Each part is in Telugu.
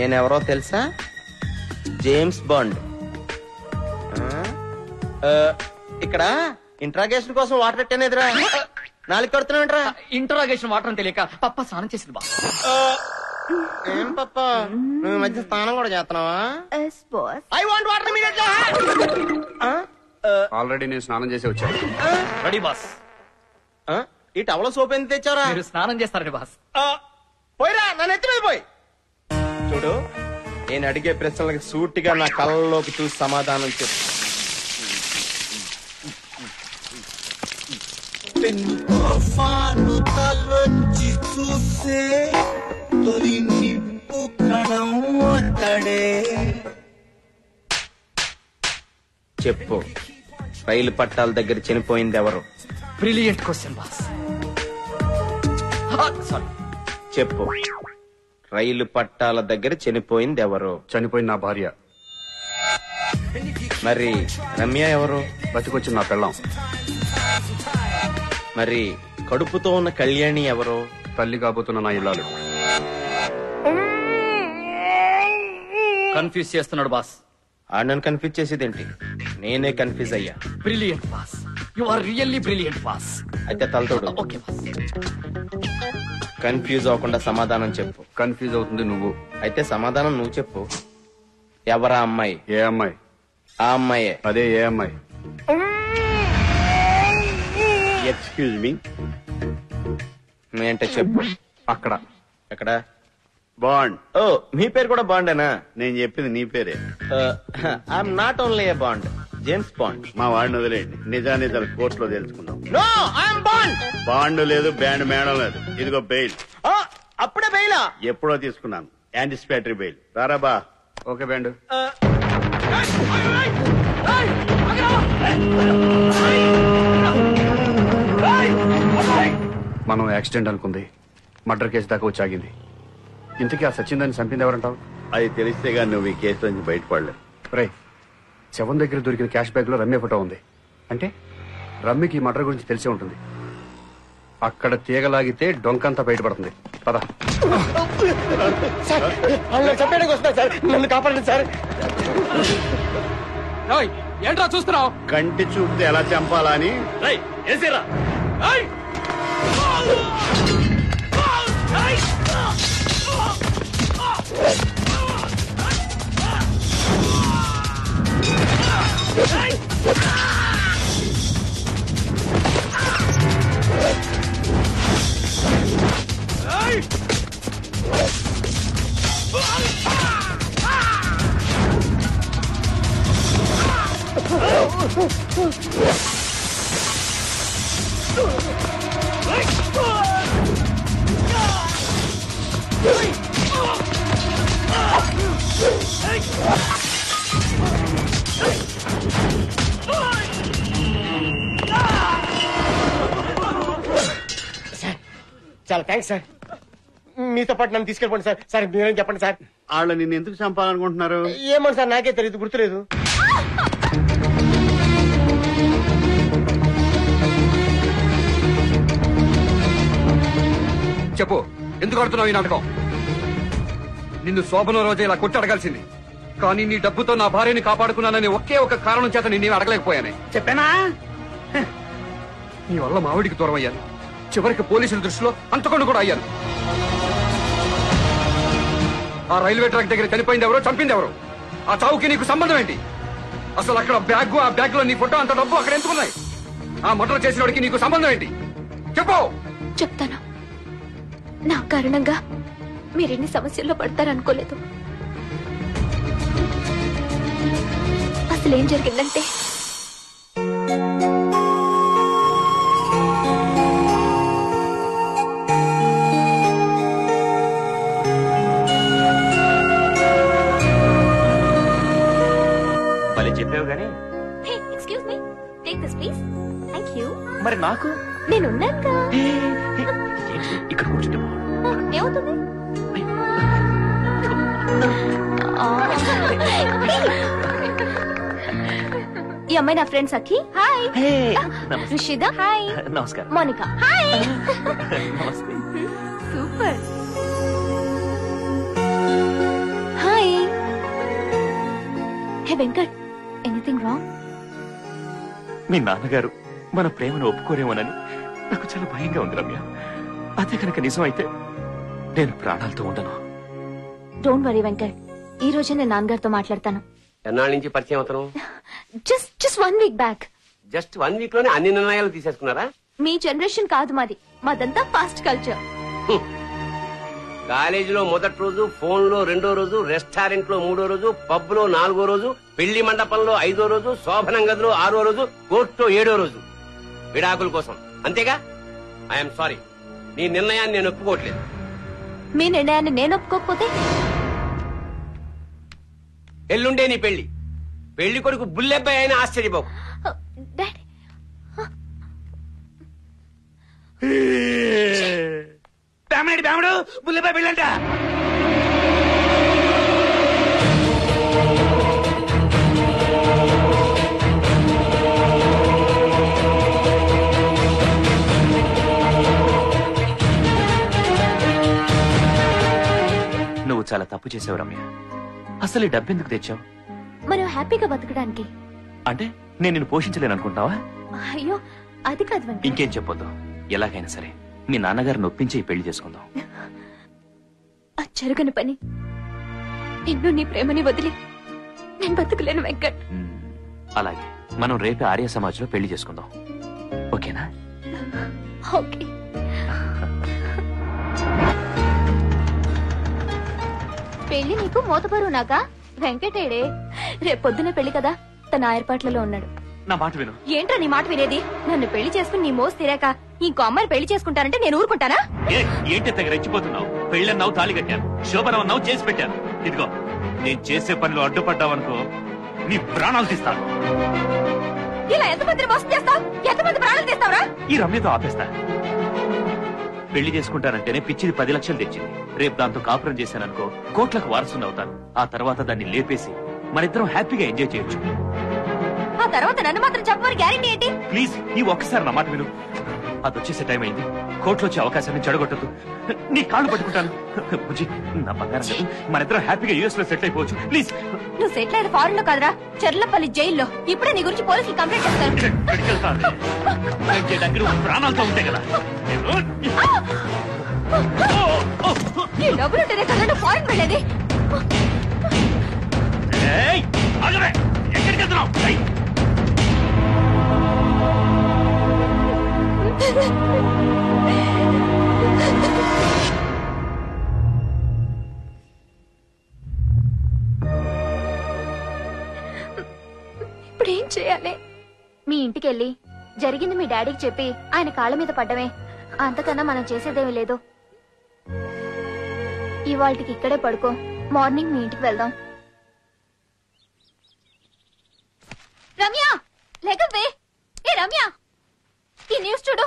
నేనెవరో తెలుసా జేమ్స్ బాండ్ ఆ? ఆ, ఇక్కడ ఇంట్రాగేషన్ కోసం వాటర్ పెట్టానేదిరా నాలుగు కడుతున్నావేంట్రా ఇంటరాగేషన్ వాటర్ తెలియక పప్ప స్నానం చేసింది బాస్ ఆ, ఏం పప్ప నువ్వు ఈ మధ్య స్నానం కూడా చేస్తున్నావా yes boss I want water immediately already నేను స్నానం చేసి వచ్చాను రెడీ బాస్ ఈ టవల సోప్ ఎంత తెచ్చావరా మీరు స్నానం చేస్తారండి బాస్ ఆ, పోయిరా నన్ను ఎత్తి మీద పోయి చూడు నేను అడిగే ప్రశ్నలకు సూటిగా నా కళ్ళలోకి చూసి సమాధానం చెప్పు తుఫాను తలొచ్చి చూసే తొలి నిప్పు కణం అతడే చెప్పు రైలు పట్టాల దగ్గర చనిపోయింది ఎవరు బ్రిలియంట్ క్వశ్చన్ బాస్ సారీ చెప్పు రైలు పట్టాల దగ్గర చనిపోయింది ఎవరు చనిపోయిన నా భార్య మరి రమ్య ఎవరు బతికొచ్చిన నా పెళ్ళాం మరి కడుపుతో ఉన్న కళ్యాణి ఎవరు తల్లి కాబోతున్న నా ఇల్లాలు కన్ఫ్యూజ్ చేస్తున్నాడు బాస్ ఆ నన్ను కన్ఫ్యూజ్ చేసేదేంటి నేనే కన్ఫ్యూజ్ అయ్యా brilliant boss you are really brilliant boss అయితే తలతోడు ఓకే బాస్ కన్ఫ్యూజ్ అవ్వకుండా సమాధానం చెప్పు కన్ఫ్యూజ్ అవుతుంది నువ్వు అయితే సమాధానం నువ్వు చెప్పు ఎవరా అమ్మాయి ఏ అమ్మాయి ఆ అమ్మాయే అదే ఏ అమ్మాయి ఎక్స్క్యూజ్ మీ ఏంటో చెప్పు అక్కడ ఎక్కడ బాండ్ ఓ మీ పేరు కూడా బాండేనా నేను చెప్పింది నీ పేరే I'm not only a bond James Bond మా వాడిని వదిలేండి నిజానిజాలు కోర్టులో తెలుసుకుందాం నో ఐఎమ్ బాండ్ బాండ్ లేదు బ్యాండ్ మేడం లేదు ఇదిగో బెయిల్ అప్పుడే బయలా ఎప్పుడో తీసుకున్నాను యాంటిసిపేటరీ బెయిల్ రారా బా ఓకే బ్యాండ్ మనం యాక్సిడెంట్ అనుకుంది మర్డర్ కేసు దాకా వచ్చాగింది ఇంతకీ ఆ సచిన్ చంపింది ఎవరంటావు అది తెలిస్తే గానీ నువ్వు ఈ కేసు నుంచి బయటపడలేవు రే శవం దగ్గర దొరికిన క్యాష్ బ్యాగ్ లో రమ్య ఫోటో ఉంది అంటే రమ్యకి ఈ మర్డర్ గురించి తెలిసే ఉంటుంది అక్కడ తీగలాగితే డొంకంతా బయటపడుతుంది పద చంపేయడానికి వస్తున్నా సార్ నన్ను కాపాడండి సార్ ఏంట్రా చూస్తున్నావు కంటి చూపుతే ఎలా చంపాలా అని ఏసేరా చాలా థ్యాంక్స్ సార్ మీతో పాటు నన్ను తీసుకెళ్ళిపోండి సార్ సార్ మీరేం చెప్పండి సార్ వాళ్ళు నిన్ను ఎందుకు చంపాలనుకుంటున్నారు ఏమని సార్ నాకే తెలియదు గుర్తులేదు చెప్పు ఎందుకు ఆడుతున్నావు ఈ నాటకం నిన్ను శోభన రోజే ఇలా కొట్టి అడగాల్సింది కానీ నీ డబ్బుతో నా భార్యని కాపాడుకున్నానని ఒకే ఒక కారణం చేత నిన్నేమి అడగలేకపోయానే చెప్పానా నీ వల్ల మావిడికి దూరం అయ్యాను చివరికి పోలీసుల దృష్టిలో అంతకుండా కూడా అయ్యాను ఆ రైల్వే ట్రాక్ దగ్గర చనిపోయింది ఎవరో చంపింది ఎవరో ఆ చావుకి నీకు సంబంధం ఏంటి అసలు అక్కడ బ్యాగ్ ఆ బ్యాగ్ లో నీ ఫోటో అంత డబ్బు అక్కడ ఎందుకున్నాయి ఆ మర్డర్ చేసిన వాడికి నీకు సంబంధం ఏంటి చెప్పు చెప్తాను నా కారణంగా మీరెన్ని సమస్యల్లో పడతారనుకోలేదు అసలేం జరిగిందంటే మళ్ళీ చెప్పావు గానీ hey excuse me take this please thank you మరి నాకు నేనున్నానుగా ఇక్కడ కూర్చుంటే ఏమవుతుంది ఈ అమ్మాయి నా friend Sakhi hi Rishida hi నమస్కారం మోనికా హాయ్ నమస్తే super hey Venkat anything wrong మీ నాన్నగారు మన ప్రేమను ఒప్పుకోరేమోనని నాకు చాలా భయంగా ఉంది రమ్య అదే కనుక నిజం అయితే నేను ప్రాణాలతో ఉండను డోంట్ వరీ వెంకట్ ఈ రోజే నేను నాన్నగారితో మాట్లాడతాను ఎన్నాళ్ళ నుంచి పరిచయం అవుతాను just just one week back just one week లోనే అన్ని నిర్ణయాలు తీసేసుకున్నారా మీ జనరేషన్ కాదు మాది మాదంతా ఫాస్ట్ కల్చర్ కాలేజీలో మొదటి రోజు ఫోన్ లో రెండో రోజు రెస్టారెంట్ లో మూడో రోజు పబ్ లో నాలుగో రోజు పెళ్లి మండపంలో ఐదో రోజు శోభనం గదిలో ఆరో రోజు కోర్టులో ఏడో రోజు విడాకుల కోసం అంతేగా ఐఎమ్ సారీ నీ నిర్ణయాన్ని నేను ఒప్పుకోవట్లేదు మీ నిర్ణయాన్ని నేను ఒప్పుకోకపోతే ఎల్లుండే నీ పెళ్లి పెళ్లి కొడుకు బుల్లెబ్బాయి అయినా ఆశ్చర్యపోకు డాడీ బేమడి బేమడు బుల్లెబ్బాయి పెళ్ళంట నువ్వు చాలా తప్పు చేసావు రమ్య అసలు ఈ డబ్బెందుకు తెచ్చావు మనం హ్యాపీగా బతకడానికి అంటే నేను నిన్ను పోషించలేను అనుకుంటావా అయ్యో అది కాదు వెంకట్ ఇంకేం చెప్పొద్దు ఎలాగైనా సరే మీ నాన్నగారిని ఒప్పించి ఈ పెళ్లి చేసుకుందాం ఆ జరగని పని నిన్ను నీ ప్రేమని వదిలి నేను బతకలేను వెంకట్ మ్మ్. అలాగే మనం రేపే ఆర్య సమాజ్ లో పెళ్లి చేసుకుందాం ఓకేనా ఓకే పెళ్లి నీకు మోతబరువు నాకా వెంకటేడే రేపు పొద్దున పెళ్లి కదా తన ఏర్పాట్లలో ఉన్నాడు నా మాట విను ఏంట్రా నీ మాట వినేది నన్ను పెళ్లి చేసుకుని నీ మోసు తీరాక ఇంకో అమ్మాయిని పెళ్లి చేసుకుంటానంటే నేను ఊరుకుంటానా ఏ, ఏంటి తెగ రెచ్చిపోతున్నావు పెళ్ళన్నావు తాళి కట్టాను శోభనన్నావు చేసి పెట్టాను ఇదిగో నేను చేసే పనిలో అడ్డుపడ్డావనుకో నీ ప్రాణాలు తీస్తాను ఇలా ఎంతమందిని మోసం చేస్తావు ఎంతమంది ప్రాణాలు తీస్తావురా ఈ రమ్యతో ఆపేస్తా పెళ్లి చేసుకుంటానంటేనే పిచ్చిది పది లక్షలు తెచ్చింది రేపు దాంతో కాపురం చేశాననుకో కోట్లకు వారసుని అవుతాను ఆ తర్వాత దాన్ని లేపేసి మనిద్దరం హ్యాపీగా ఎంజాయ్ చేయొచ్చు ఆ తర్వాత నన్ను మాత్రం చెప్పమని గ్యారెంటీ ఏంటి ప్లీజ్ ఈ ఒక్కసారి నా మాట విను అది వచ్చేసే టైం అయింది కోర్టులో వచ్చే అవకాశాన్ని చెడగొట్టదు నీ కాళ్ళు పట్టుకుంటాను బుజ్జి నా బంగారం కదా మనిద్దరం హ్యాపీగా యూఎస్ లో సెట్ అయిపోవచ్చు ప్లీజ్ నువ్వు సెటిల్ అయిన ఫారెన్ లో కాదురా చెర్లపల్లి జైల్లో ఇప్పుడే నీ గురించి పోలీసులు కంప్లైంట్ చేస్తారు ఎక్కడికి వెళ్తాను నేను చేయడానికి నువ్వు ప్రాణాలతో ఉంటే కదా నేను- ఓ, ఓ, ఓ. నీ డబ్బులుంటేనే కదా నువ్వు ఫారెన్ వెళ్ళేది ఏయ్, ఆగవే. ఎక్కడికి వెళ్తున్నావు ఏయ్. ఇప్పుడు ఏం చేయాలి మీ ఇంటికి వెళ్ళి జరిగింది మీ డాడీకి చెప్పి ఆయన కాళ్ళ మీద పడ్డమే అంతకన్నా మనం చేసేదేమీ లేదు ఇవాళకి ఇక్కడే పడుకో మార్నింగ్ మీ ఇంటికి వెళ్దాం రమ్య లేకవే ఏ రమ్య ఈ న్యూస్ చూడు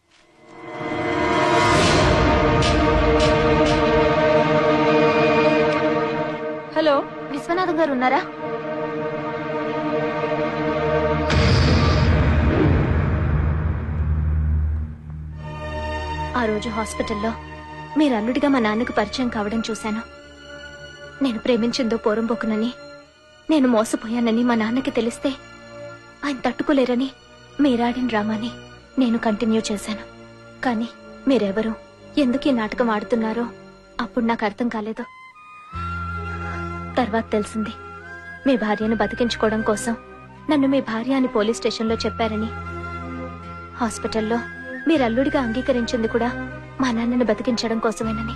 హలో విశ్వనాథం గారు ఉన్నారా ఆ రోజు హాస్పిటల్లో మీరు అల్లుడిగా మా నాన్నకు పరిచయం కావడం చూశాను నేను ప్రేమించిందో పోరంబోకునని నేను మోసపోయానని మా నాన్నకి తెలిస్తే ఆయన తట్టుకోలేరని మీరాడిన డ్రామాని నేను కంటిన్యూ చేశాను కానీ మీరెవరు ఎందుకు ఈ నాటకం ఆడుతున్నారో అప్పుడు నాకు అర్థం కాలేదు తర్వాత తెలిసింది మీ భార్యను బతికించుకోవడం కోసం నన్ను మీ భార్య అని పోలీస్ స్టేషన్లో చెప్పారని హాస్పిటల్లో మీరు అల్లుడిగా అంగీకరించింది కూడా మా నాన్నను బతికించడం కోసమేనని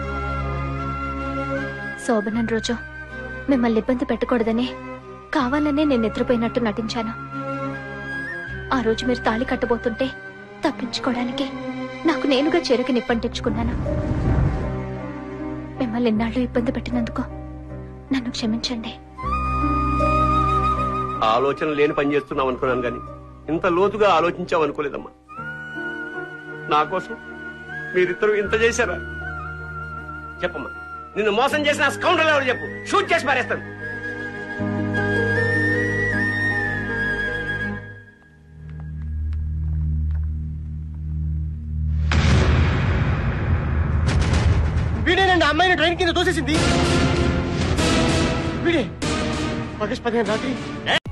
శోభనం రోజు మిమ్మల్ని ఇబ్బంది పెట్టకూడదని కావాలనే నేను నిద్రపోయినట్టు నటించాను ఆ రోజు మీరు తాళి కట్టబోతుంటే తప్పించుకోవడానికి నాకు నేనుగా చెరుకు నిప్పంటించుకున్నాను మిమ్మల్ని ఇన్నాళ్ళు ఇబ్బంది పెట్టినందుకు నన్ను క్షమించండి ఆలోచన లేని పని చేస్తున్నావు అనుకున్నాను గాని ఇంత లోతుగా ఆలోచించావు అనుకోలేదమ్మా నా కోసం మీరిద్దరు ఇంత చేశారా చెప్పమ్మా నిన్ను మోసం చేసిన స్కౌండర్ ఎవరు చెప్పు షూట్ చేసి పారేస్తాను వీడేనండి అమ్మాయిని ట్రైన్ కింద తోసేసింది వీడే ఆగస్ట్ పదిహేను రాత్రి